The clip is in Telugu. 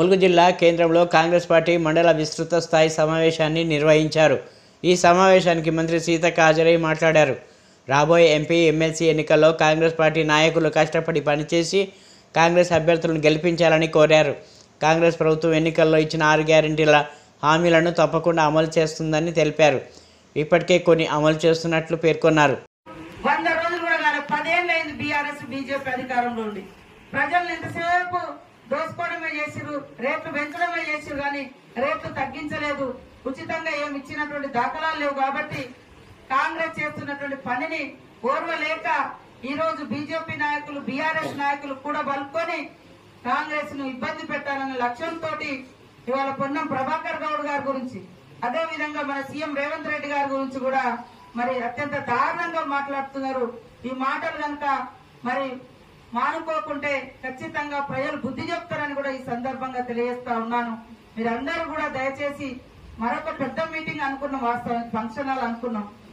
ములుగు జిల్లా కేంద్రంలో కాంగ్రెస్ పార్టీ మండల విస్తృత స్థాయి సమావేశాన్ని నిర్వహించారు ఈ సమావేశానికి మంత్రి సీతక్క హాజరై మాట్లాడారు రాబోయే ఎంపీ ఎమ్మెల్సీ ఎన్నికల్లో కాంగ్రెస్ పార్టీ నాయకులు కష్టపడి పనిచేసి కాంగ్రెస్ అభ్యర్థులను గెలిపించాలని కోరారు కాంగ్రెస్ ప్రభుత్వం ఎన్నికల్లో ఇచ్చిన ఆరు గ్యారెంటీల హామీలను తప్పకుండా అమలు చేస్తుందని తెలిపారు ఇప్పటికే కొన్ని అమలు చేస్తున్నట్లు పేర్కొన్నారు వంద రోజులు కూడా కాదు పదేళ్ళు అయింది బీఆర్ఎస్ బీజేపీ అధికారంలో ఉండి ప్రజలను ఎంతసేపు దోసుకోవడమే చేసిరు రేట్లు పెంచడమే చేసిరు కానీ రేట్లు తగ్గించలేదు ఉచితంగా ఏమి ఇచ్చినటువంటి దాఖలాలు లేవు కాబట్టి కాంగ్రెస్ చేస్తున్నటువంటి పనిని ఓర్వలేక ఈ రోజు బీజేపీ నాయకులు బీఆర్ఎస్ నాయకులు కూడా బలుకొని కాంగ్రెస్ ను ఇబ్బంది పెట్టాలనే లక్ష్యంతో ఇవాళ పొన్నం ప్రభాకర్ గౌడ్ గారి గురించి అదే విధంగా మన సీఎం రేవంత్ రెడ్డి గారి గురించి కూడా మరి అత్యంత దారుణంగా మాట్లాడుతున్నారు ఈ మాటలు కనుక మరి మానుకోకుంటే ఖచ్చితంగా ప్రజలు బుద్ధి చెప్తారని కూడా ఈ సందర్భంగా తెలియజేస్తా ఉన్నాను మీరందరూ కూడా దయచేసి మరొక పెద్ద మీటింగ్ అనుకున్నాం వాస్తవానికి ఫంక్షన్ హాల్ అనుకున్నాం